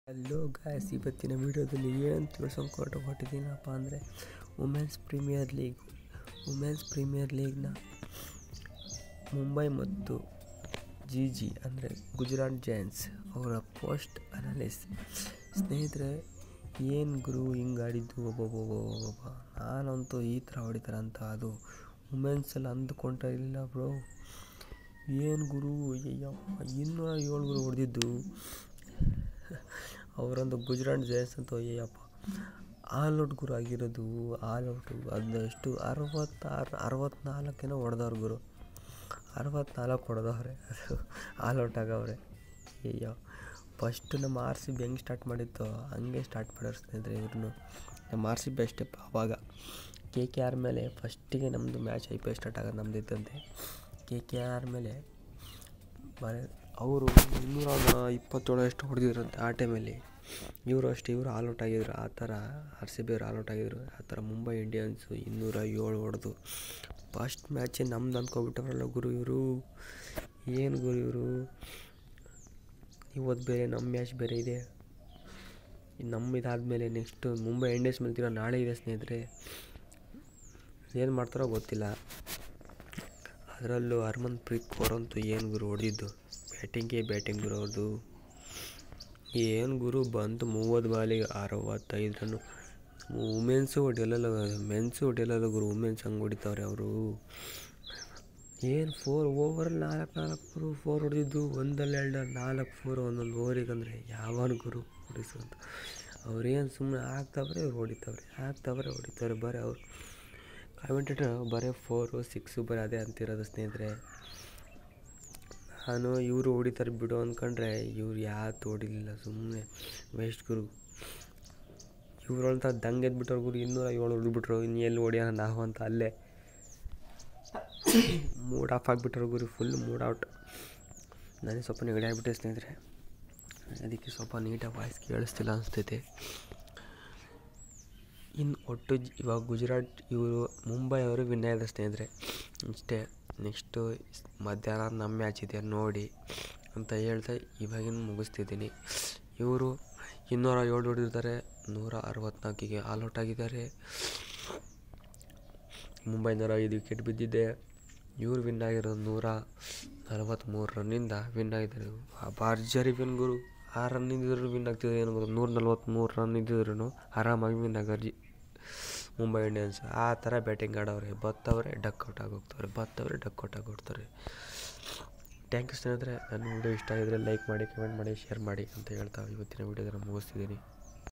hello guys ಇವತ್ತಿನ ವಿಡಿಯೋದಲ್ಲಿ ಏನು ತಿಳ್ಸೋಕೆ ಹೊರಟು ಹೊಟ್ಟಿದ್ದೀನಪ್ಪ ಅಂದರೆ women's premier league women's premier ಲೀಗ್ನ ಮುಂಬೈ ಮತ್ತು ಜಿ ಜಿ ಅಂದರೆ ಗುಜರಾತ್ ಜೈನ್ಸ್ ಅವರ ಪೋಸ್ಟ್ ಅನಾಲಿಸ್ ಸ್ನೇಹಿತರೆ ಏನು ಗುರು ಹಿಂಗೆ ಆಡಿದ್ದು ಒಬ್ಬೊಬ್ಬೊಬ್ಬೊಬ್ಬ ನಾನಂತೂ ಈ ಥರ ಹೊಡಿತಾರೆ ಅಂತ ಅದು ವುಮೆನ್ಸಲ್ಲಿ ಅಂದುಕೊಂಡ್ರೆ ಇಲ್ಲ ಬ್ರೋ ಏನು ಗುರು ಅಯ್ಯಪ್ಪ ಇನ್ನೂರ ಏಳು ಗುರು ಹೊಡೆದಿದ್ದು ಅವರೊಂದು ಗುಜರಾತ್ ಜೈನ್ಸ್ ಅಂತ ಅಯ್ಯಪ್ಪ ಆಲ್ ಔಟ್ ಗುರು ಆಗಿರೋದು ಆಲ್ ಔಟು ಅದೆಷ್ಟು ಅರವತ್ತಾರು ಅರವತ್ನಾಲ್ಕೇನೋ ಹೊಡೆದವ್ರು ಗುರು ಅರವತ್ನಾಲ್ಕು ಹೊಡೆದವ್ರೆ ಅದು ಆಲ್ ಔಟ್ ಆಗವ್ರೆ ಅಯ್ಯೋ ಫಸ್ಟ್ ನಮ್ಮ ಆರ್ ಸಿ ಬಿ ಹೆಂಗೆ ಸ್ಟಾರ್ಟ್ ಮಾಡಿತ್ತು ಹಂಗೆ ಸ್ಟಾರ್ಟ್ ಮಾಡೋರು ಸ್ನೇಹಿತರೆ ಇವ್ರನ್ನು ನಮ್ಮ ಆರ್ ಸಿ ಬಿ ಅಷ್ಟೇ ಆವಾಗ ಕೆ ಕೆ ಆರ್ ಮೇಲೆ ಫಸ್ಟಿಗೆ ನಮ್ಮದು match I P L start ಆಗೋದು ನಮ್ದು ಇದ್ದಂತೆ ಕೆ ಕೆ ಆರ್ ಮೇಲೆ ಬರೀ ಅವರು ಇನ್ನೂರ ಇಪ್ಪತ್ತೇಳು ಎಷ್ಟು ಹೊಡೆದಿದ್ರಂತೆ ಆ ಟೈಮಲ್ಲಿ ಇವರು ಅಷ್ಟೇ ಇವರು ಆಲ್ ಔಟ್ ಆಗಿದ್ರು ಆ ಥರ ಆರ್ ಸಿ ಬಿ ಅವ್ರು ಆಲ್ ಔಟ್ ಆಗಿದ್ರು ಆ ಥರ ಮುಂಬೈ ಇಂಡಿಯನ್ಸು ಇನ್ನೂರ ಏಳು ಹೊಡೆದು ಫಸ್ಟ್ ಮ್ಯಾಚೇ ನಮ್ದು ಅಂದ್ಕೊಬಿಟ್ಟವ್ರಲ್ಲ ಗುರು ಇವರು ಏನು ಗುರು ಇವರು ಇವತ್ತು ಬೇರೆ ನಮ್ಮ ಮ್ಯಾಚ್ ಬೇರೆ ಇದೆ ನಮ್ಮ ಇದಾದಮೇಲೆ ನೆಕ್ಸ್ಟು ಮುಂಬೈ ಇಂಡಿಯನ್ಸ್ ಮೇಲೆ ತಿರೋ ನಾಳೆ ಇದೆ ಸ್ನೇಹಿತರೆ ಏನು ಮಾಡ್ತಾರೋ ಗೊತ್ತಿಲ್ಲ ಅದರಲ್ಲೂ ಹರ್ಮನ್ ಪ್ರೀತ್ ಕೌರ್ ಅಂತೂ ಏನು ಗುರು ಹೊಡೆದಿದ್ದು ಬ್ಯಾಟಿಂಗೇ ಬ್ಯಾಟಿಂಗ್ ಗುರು ಅವ್ರದ್ದು ಏನು ಗುರು ಬಂತು ಮೂವತ್ತು ಬಾಲಿಗೆ ಅರವತ್ತೈದು ರನ್ನು ವುಮೆನ್ಸು ಹೊಡೆಯಲ್ಲ ಮೆನ್ಸು ಹೊಡೆಯಲ್ಲ ಗುರು ವುಮೆನ್ಸ್ ಹಂಗೆ ಹೊಡಿತಾವ್ರೆ ಅವರು ಏನು ಫೋರ್ ಓವರಲ್ಲಿ ನಾಲ್ಕು ನಾಲ್ಕು ಗುರು ಫೋರ್ ಹೊಡೆದಿದ್ದು ಒಂದಲ್ಲಿ ಎರಡು ನಾಲ್ಕು ಫೋರ್ ಒಂದೊಂದು ಓವರಿಗೆ ಅಂದರೆ ಯಾವಾಗ ಗುರು ಹೊಡಿಸೋದು ಅವ್ರೇನು ಸುಮ್ಮನೆ ಆಗ್ತಾವ್ರೆ ಅವ್ರು ಹೊಡಿತಾವ್ರೆ ಆಗ್ತಾವ್ರೆ ಹೊಡಿತಾವ್ರೆ ಬರೀ ಅವ್ರು ಕಾಮೆಂಟೇಟರ್ ಬರೀ ಫೋರು ಸಿಕ್ಸು ಬರೀ ಅದೇ ಅಂತಿರೋದು ಸ್ನೇಹಿತರೆ ನಾನು ಇವರು ಹೊಡಿತಾರೆ ಬಿಡು ಅಂದ್ಕೊಂಡ್ರೆ ಇವ್ರು ಯಾತು ಹೊಡಿಲಿಲ್ಲ ಸುಮ್ಮನೆ ವೇಸ್ಟ್ ಗುರು ಇವ್ರು ಅಂತ ದಂಗೆ ಎದ್ಬಿಟ್ಟವ್ರು ಗುರು ಇನ್ನೂರ ಏಳು ಹೊಡೆದ್ಬಿಟ್ರು ಇನ್ನು ಎಲ್ಲಿ ಹೊಡಿಯೋಣ ನಾವು ಅಂತ ಅಲ್ಲೇ ಮೂಡ್ ಆಫ್ ಆಗಿಬಿಟ್ರು ಗುರು ಫುಲ್ ಮೂಡ್ ಔಟ್ ನನಗೆ ಸ್ವಲ್ಪ ನೆಗಡಿ ಆಗಿಬಿಟ್ಟೆ ಸ್ನೇಹಿತರೆ ಅದಕ್ಕೆ ಸ್ವಲ್ಪ ನೀಟಾಗಿ ವಾಯ್ಸ್ ಕೇಳಿಸ್ತಿಲ್ಲ ಅನಿಸ್ತೈತೆ ಇನ್ನು ಒಟ್ಟು ಜ್- ಇವಾಗ ಗುಜರಾತ್ ಇವರು ಮುಂಬೈ ಅವರು ವಿನ್ ಆಗಿದ್ದಾರೆ ಸ್ನೇಹಿತರೆ ಇಷ್ಟೇ ನೆಕ್ಸ್ಟು ಮಧ್ಯಾಹ್ನ ನಮ್ಮ ಮ್ಯಾಚ್ ಇದೆ ನೋಡಿ ಅಂತ ಹೇಳ್ತಾ ಇವಾಗಿನ ಮುಗಿಸ್ತಿದ್ದೀನಿ ಇವರು ಇನ್ನೂರ ಏಳು ಹೊಡೆದಿರ್ತಾರೆ ನೂರ ಅರವತ್ತ್ನಾಲ್ಕಿಗೆ ಆಲ್ ಔಟ್ ಆಗಿದ್ದಾರೆ ಮುಂಬೈನೂರ ಐದು ವಿಕೆಟ್ ಬಿದ್ದಿದೆ ಇವ್ರು ವಿನ್ ಆಗಿರೋದು ನೂರ ನಲವತ್ತ್ಮೂರು ರನ್ನಿಂದ ವಿನ್ ಆಗಿದ್ದಾರೆ ಆ ಭರ್ಜರಿ ವಿನ್ ಗುರು ಆ ರನ್ ಇದ್ದಿದ್ರು ವಿನ್ ಆಗ್ತಿದೆ ಏನು ಗೊತ್ತು ನೂರ ನಲ್ವತ್ತ್ಮೂರು ರನ್ ಇದ್ದಿದ್ರು ಆರಾಮಾಗಿ ವಿನ್ ಆಗಾರ ಜಿ ಮುಂಬೈ ಇಂಡಿಯನ್ಸ್ ಆ ಥರ ಬ್ಯಾಟಿಂಗ್ ಆಡೋರೆ ಬತ್ತವ್ರೆ ಡಕ್ ಔಟ್ ಆಗೋಗ್ತವ್ರೆ ಬತ್ತವ್ರೆ ಡಕ್ ಔಟ್ ಆಗೋಗ್ತಾರೆ ಥ್ಯಾಂಕ್ ಯು ಸ್ನೇಹಿತರೆ ನನ್ನ ವಿಡಿಯೋ ಇಷ್ಟ ಆಗಿದ್ರೆ ಲೈಕ್ ಮಾಡಿ ಕಮೆಂಟ್ ಮಾಡಿ ಶೇರ್ ಮಾಡಿ ಅಂತ ಹೇಳ್ತಾ ಇವತ್ತಿನ ವಿಡಿಯೋದನ್ನು ಮುಗಿಸ್ತಿದ್ದೀನಿ